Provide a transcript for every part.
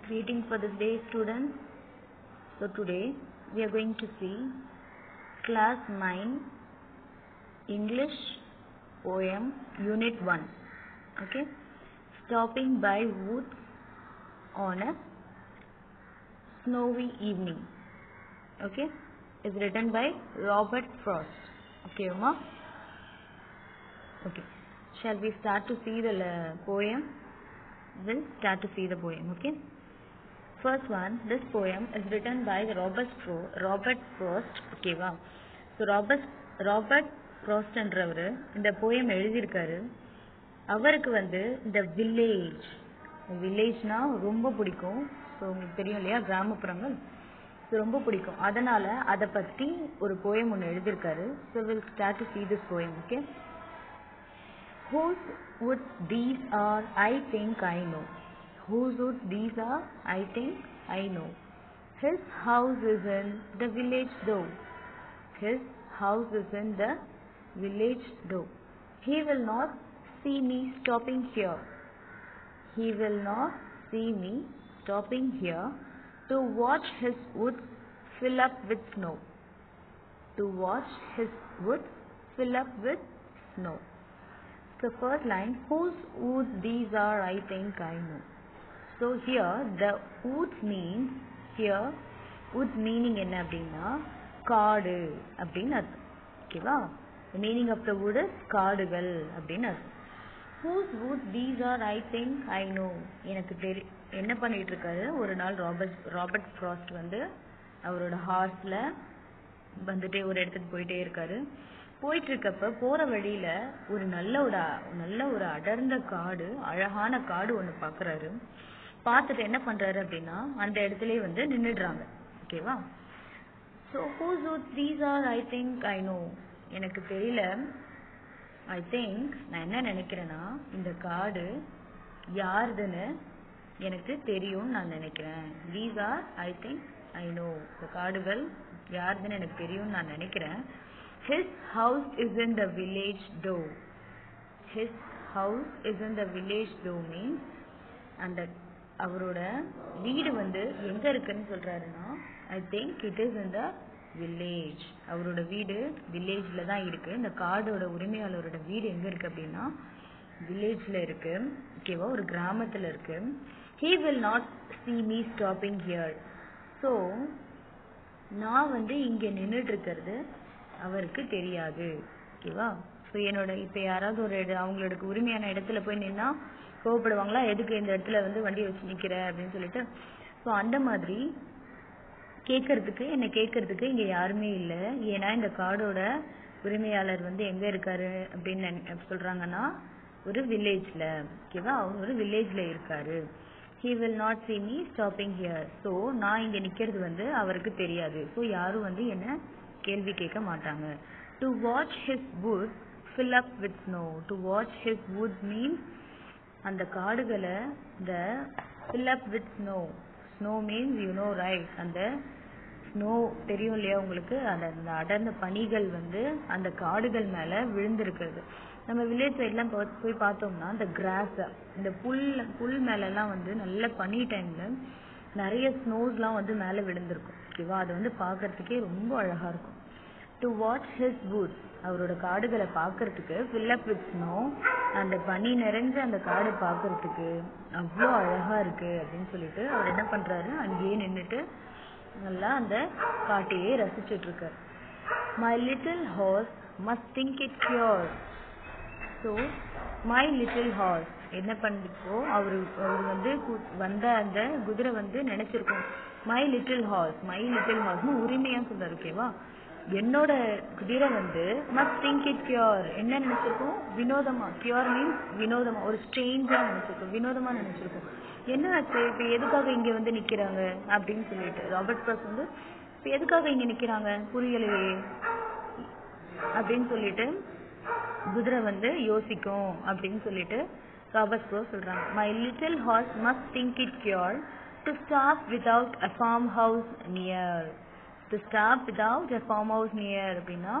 Greetings for this day, students. So today we are going to see class 9 English poem unit 1. Okay, stopping by woods on a snowy evening. Okay, is written by Robert Frost. Okay, Uma. Okay, shall we start to see the uh, poem? We'll start to see the poem. Okay. First one, this poem is written by Robert Fro Robert Frost. ஓகேவா so Robert Robert ஃப்ராஸ்ட்ன்றவர் இந்த poem எழுதியிருக்காரு அவருக்கு வந்து இந்த village வில்லேஜ்னா ரொம்ப பிடிக்கும் so உங்களுக்கு தெரியும் இல்லையா கிராமப்புறங்கள் ஸோ ரொம்ப பிடிக்கும் அதனால அதை பற்றி ஒரு போயம் ஒன்று எழுதியிருக்காரு so will start to see this poem okay Whose would these are, I think I know. Whose would these are, I think I know. His house is in the village though. His house is in the village though. He will not see me stopping here. He will not see me stopping here to watch his woods fill up with snow. To watch his woods fill up with snow. The first line, whose woods these are, I think I know. So here, the woods means, here, woods meaning என்ன அப்படின்னா காடு அப்படின்னு அர்த்தம் ஓகேவா the meaning of the wood is காடுகள் அப்படின்னு அர்த்தம் whose woods these are, I think I know. எனக்கு தெரி என்ன பண்ணிட்டு இருக்காரு ஒரு நாள் ராபர்ட் ராபர்ட் ஃப்ராஸ்ட் வந்து அவரோட ஹார்ஸ்ல வந்துட்டே ஒரு இடத்துக்கு போயிட்டே இருக்காரு போயிட்டு இருக்கப்ப போற வழியில ஒரு நல்ல ஒரு நல்ல ஒரு அடர்ந்த காடு அழகான காடு ஒண்ணு பாக்குறாரு பார்த்துட்டு என்ன பண்றாரு அப்படின்னா அந்த இடத்துலயே வந்து நின்னுடுறாங்க ஓகேவா so whose would these are I think I know எனக்கு தெரியல ஐ திங்க் நான் என்ன நினைக்கிறேன்னா இந்த காடு யாருதுன்னு எனக்கு தெரியும்னு நான் நினைக்கிறேன் these are I think I know இந்த காடுகள் யாருதுன்னு எனக்கு தெரியும்னு நான் நினைக்கிறேன் his house is in the village though his house is in the village though means அந்த அவரோட வீடு வந்து எங்க இருக்குன்னு சொல்றாருன்னா I think it is in the village அவரோட வீடு வில்லேஜ்ல தான் இருக்கு இந்த காடோட உரிமையாளரோட வீடு எங்க இருக்கு அப்படின்னா வில்லேஜ்ல இருக்கு ஓகேவா ஒரு கிராமத்துல இருக்கு he will not see me stopping here so நான் வந்து இங்க நின்றுட்டு இருக்கிறது அவருக்கு தெரியாது ஓகேவா ஸோ என்னோட இப்போ யாராவது ஒரு இட அவங்களோட உரிமையான இடத்துல போய் நின்னா கோவப்படுவாங்களா எதுக்கு இந்த இடத்துல வந்து வண்டி வச்சு நிக்கிற அப்படின்னு சொல்லிட்டு ஸோ அந்த மாதிரி கேட்கறதுக்கு என்னை கேட்கறதுக்கு இங்க யாருமே இல்லை ஏன்னா இந்த காடோட உரிமையாளர் வந்து எங்க இருக்காரு அப்படின்னு நினை- சொல்றாங்கன்னா ஒரு வில்லேஜ்ல ஓகேவா அவர் ஒரு வில்லேஜ்ல இருக்காரு he will not see me stopping here so நான் இங்க நிக்கிறது வந்து அவருக்கு தெரியாது ஸோ யாரும் வந்து என்ன கேள்வி கேட்க மாட்டாங்க to watch his wood fill up with snow to watch his wood means அந்த காடுகளை இந்த fill up with snow snow means you know right அந்த ஸ்னோ தெரியும் இல்லையா உங்களுக்கு அந்த அந்த அடர்ந்த பனிகள் வந்து அந்த காடுகள் மேல விழுந்திருக்கிறது நம்ம வில்லேஜ் சைட்லாம் போய் பார்த்தோம்னா இந்த கிராஸ் இந்த புல் புல் மேலெல்லாம் வந்து நல்ல பனி டைம்ல நிறைய ஸ்னோஸ்லாம் வந்து மேல விழுந்திருக்கும் ஓகேவா அது வந்து பார்க்கறதுக்கே ரொம்ப அழகா இருக்கும் டு வாட்ச் ஹிஸ் wood அவரோட காடுகளை பார்க்கறதுக்கு fill up with snow அந்த பனி நிறைஞ்ச அந்த காடு பார்க்கறதுக்கு அவ்வளோ அழகா இருக்கு அப்படின்னு சொல்லிட்டு அவர் என்ன பண்றாரு அங்கேயே நின்னுட்டு நல்லா அந்த காட்டையே ரசிச்சிட்டு இருக்காரு my little horse must think it queer so my little horse என்ன பண்ணிப்போ அவரு அவர் வந்து கு- வந்த அந்த குதிரை வந்து நினைச்சிருக்கோம் my little horse my little ஹார்ஸ்னு உரிமையா சொல்றாரு ஓகேவா என்னோட குதிரை வந்து மஸ்ட் திங்க் இட் கியூர் என்ன நினைச்சிருக்கோம் வினோதமா கியூர் மீன்ஸ் வினோதமா ஒரு ஸ்ட்ரேஞ்சா நினைச்சிருக்கோம் வினோதமா நினைச்சிருக்கோம் என்ன ஆச்சு இப்ப எதுக்காக இங்க வந்து நிக்கிறாங்க அப்படின்னு சொல்லிட்டு ராபர்ட் ப்ரஸ் வந்து இப்ப எதுக்காக இங்க நிக்கிறாங்க புரியலையே அப்படின்னு சொல்லிட்டு குதிரை வந்து யோசிக்கும் அப்படின்னு சொல்லிட்டு ராபர்ட் ப்ரோ சொல்றாங்க my little horse must think it queer to stop without a farmhouse near to stop without a farmhouse near அப்படின்னா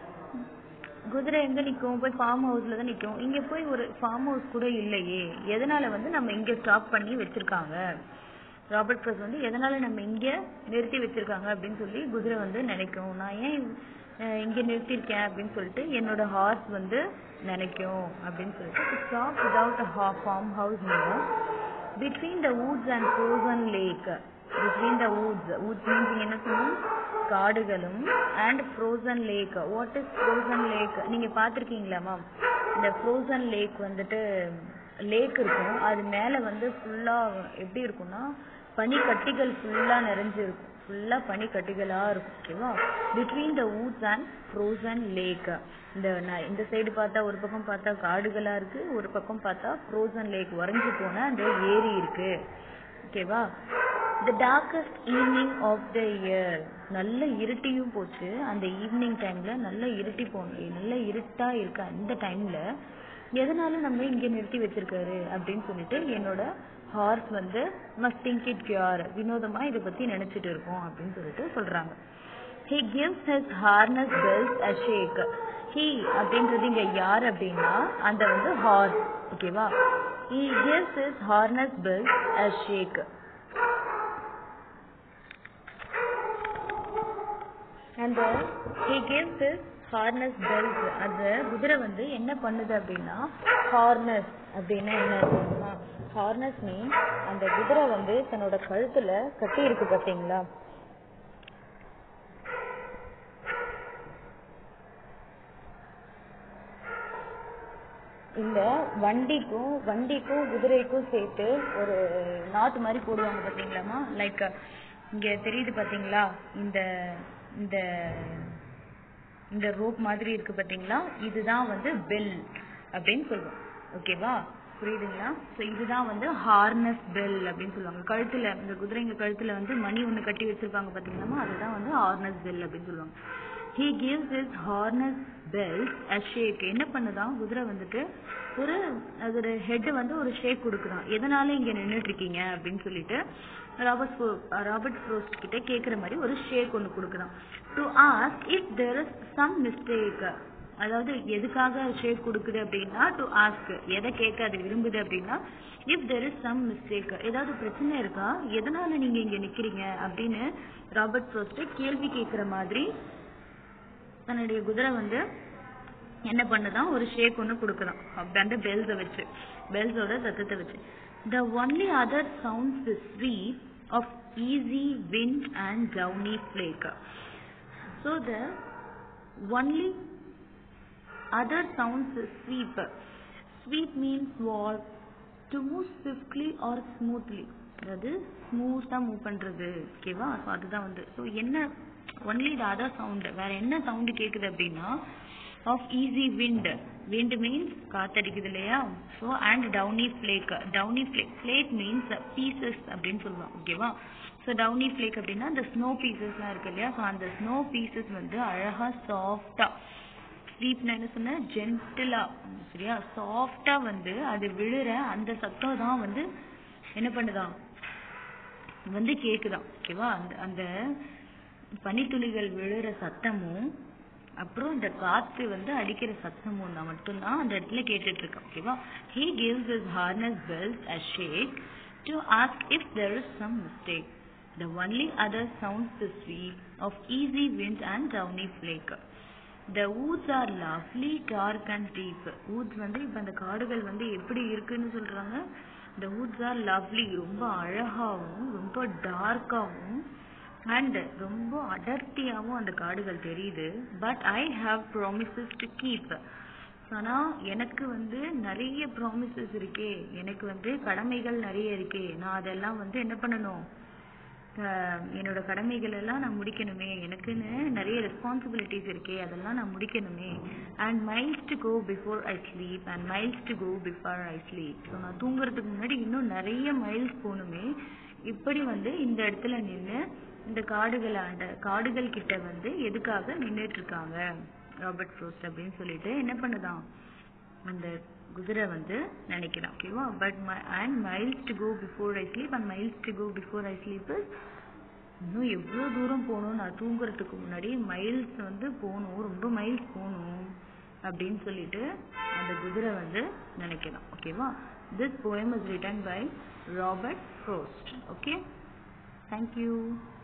குதிரை எங்க நிக்கும் போய் ஃபார்ம் ஹவுஸ்ல தான் நிக்கும் இங்க போய் ஒரு ஃபார்ம் ஹவுஸ் கூட இல்லையே எதனால வந்து நம்ம இங்க ஸ்டாப் பண்ணி வச்சிருக்காங்க ராபர்ட் ஃப்ரோஸ்ட் வந்து எதனால நம்ம இங்க நிறுத்தி வச்சிருக்காங்க அப்படின்னு சொல்லி குதிரை வந்து நினைக்கும் நான் ஏன் அஹ், இங்க நிறுத்தியிருக்கேன் அப்படின்னு சொல்லிட்டு என்னோட ஹார்ஸ் வந்து நினைக்கும் அப்படின்னு சொல்லிட்டு stop without a farmhouse near between the woods and frozen lake between the woods woods means என்ன சொல்லணும் காடுகளும் and frozen lake what is frozen lake நீங்க பார்த்திருக்கீங்களா மேம் இந்த frozen லேக் வந்துட்டு லேக் இருக்கும் அது மேல வந்து ஃபுல்லா எப்படி இருக்கும்னா பனிக்கட்டிகள் ஃபுல்லா நிறைஞ்சிருக்கும் ஃபுல்லா பனிக்கட்டிகளா இருக்கும் ஓகேவா between the woods and frozen lake இந்த ந- இந்த சைடு பார்த்தா ஒரு பக்கம் பார்த்தா காடுகளா இருக்கு ஒரு பக்கம் பார்த்தா frozen லேக் உறைஞ்சு போன அந்த ஏரி இருக்கு ஓகேவா the darkest evening of the year நல்ல இருட்டியும் போச்சு அந்த ஈவினிங் டைம்ல நல்ல இருட்டி போன நல்ல இருட்டா இருக்கு அந்த டைம்ல எதனால நம்ம இங்க நிறுத்தி வச்சிருக்காரு அப்படின்னு சொல்லிட்டு என்னோட ஹார்ஸ் வந்து மஸ்ட் திங்க் இட் கியூர் வினோதமா இதை பத்தி நினைச்சிட்டு இருக்கோம் அப்படின்னு சொல்லிட்டு சொல்றாங்க he gives his harness bells a shake he அப்படின்றது இங்க யார் அப்படின்னா அந்த வந்து ஹார்ஸ் ஓகேவா he gives his harness bells a shake அந்த he gives his harness bells அந்த குதிரை வந்து என்ன பண்ணுது அப்படின்னா harness அப்படின்னா என்ன அப்படின்னா harness means அந்த குதிரை வந்து தன்னோட கழுத்துல கட்டி இருக்கு பாத்தீங்களா இந்த வண்டிக்கும் வண்டிக்கும் குதிரைக்கும் சேர்த்து ஒரு நாட்டு மாதிரி போடுவாங்க பாத்தீங்களாமா லைக் இங்க தெரியுது பாத்தீங்களா இந்த இந்த இந்த ரோப் மாதிரி இருக்கு பாத்தீங்களா இதுதான் வந்து பெல் அப்படின்னு சொல்லுவோம் ஓகேவா புரியுதுங்களா ஸோ இதுதான் வந்து ஹார்னஸ் பெல் அப்படின்னு சொல்லுவாங்க கழுத்துல இந்த குதிரைங்க கழுத்துல வந்து மணி ஒண்ணு கட்டி வச்சிருப்பாங்க பாத்தீங்களாமா அதுதான் வந்து ஹார்னஸ் பெல் அப்படின்னு சொல்லுவாங்க he gives his harness bells a shake என்ன பண்ணுதான் குதிரை வந்துட்டு ஒரு அதோட ஹெட் வந்து ஒரு ஷேக் கொடுக்குறான் எதனால இங்க நின்னுட்டு இருக்கீங்க அப்படின்னு சொல்லிட்டு ராபர்ட் ஃபோ- ராபர்ட் ஃப்ரோஸ்ட் கிட்ட கேக்குற மாதிரி ஒரு ஷேக் ஒன்னு கொடுக்குறான் to ask if there is some mistake அதாவது எதுக்காக ஷேக் கொடுக்குது அப்படின்னா டு ஆஸ்க் எதை கேட்க அது விரும்புது அப்படின்னா if there is some mistake ஏதாவது பிரச்சனை இருக்கா எதனால நீங்க இங்க நிக்கிறீங்க அப்படின்னு ராபர்ட் ஃப்ரோஸ்ட் கேள்வி கேட்கிற மாதிரி தன்னுடைய குதிரை வந்து என்ன பண்ணுதான் ஒரு ஷேக் ஒன்று கொடுக்குறான் அப்படி அந்த பெல்ஸை வச்சு பெல்ஸோட சத்தத்தை வச்சு the only other sounds the sweep of easy wind and downy flake so the only other sounds is sweep sweep means what to move swiftly or smoothly அதாவது ஸ்மூத்தா மூவ் பண்றது ஓகேவா ஸோ அதுதான் வந்து ஸோ என்ன ஒன்லி த அதர் சவுண்ட் வேற என்ன sound கேக்குது அப்படின்னா of easy wind wind means காத்தடிக்குது இல்லையா so and downy flake downy flake flake means pieces அப்படின்னு சொல்லுவாங்க ஓகேவா ஸோ டவுனி ஃபிளேக் அப்படின்னா அந்த ஸ்னோ பீசஸ்லாம் இருக்கு இல்லையா ஸோ அந்த ஸ்னோ பீசஸ் வந்து அழகா சாஃப்டா ஸ்லீப்னா என்ன சொன்ன ஜென்டிலா சரியா சாஃப்டா வந்து அது விழுற அந்த சத்தம் தான் வந்து என்ன பண்ணுதாம் வந்து கேக்குதாம் ஓகேவா அந்த அந்த பனித்துளிகள் விழுற சத்தமும் அப்புறம் இந்த காத்து வந்து அடிக்கிற சத்தமும் தான் மட்டும்தான் அந்த இடத்துல கேட்டுட்டு இருக்கோம் ஓகேவா he gives his harness bells a shake to ask if there is some mistake the only other sounds the sweep of easy wind and downy flake the woods are lovely dark and deep woods வந்து இப்ப அந்த காடுகள் வந்து எப்படி இருக்குன்னு சொல்றாங்க the woods are lovely ரொம்ப அழகாவும் ரொம்ப டார்க்காவும் அண்ட் ரொம்ப அடர்த்தியாவும் அந்த காடுகள் தெரியுது but I have promises to keep ஆனா எனக்கு வந்து நிறைய ப்ராமிசஸ் இருக்கே எனக்கு வந்து கடமைகள் நிறைய இருக்கே நான் அதெல்லாம் வந்து என்ன பண்ணணும் அஹ் என்னோட கடமைகள் எல்லாம் நான் முடிக்கணுமே எனக்குன்னு நிறைய ரெஸ்பான்சிபிலிட்டிஸ் இருக்கே அதெல்லாம் நான் முடிக்கணுமே and miles to go before I sleep and miles to go before I sleep so நான் தூங்குறதுக்கு முன்னாடி இன்னும் நிறைய மைல்ஸ் போகணுமே இப்படி வந்து இந்த இடத்துல நின்று இந்த காடுகள் ஆண்ட காடுகள் கிட்ட வந்து எதுக்காக நின்னுட்டு இருக்காங்க ராபர்ட் ஃப்ரோஸ்ட் அப்படின்னு சொல்லிட்டு என்ன பண்ணுதான் அந்த குதிரை வந்து நினைக்கிறான் ஓகேவா but my and miles to go before I sleep and miles to go before I sleep இன்னும் எவ்வளோ தூரம் போகணும் நான் தூங்குறதுக்கு முன்னாடி மைல்ஸ் வந்து போகணும் ரொம்ப மைல்ஸ் போகணும் அப்படின்னு சொல்லிட்டு அந்த குதிரை வந்து நினைக்கலாம் ஓகேவா this poem is written by Robert Frost okay thank you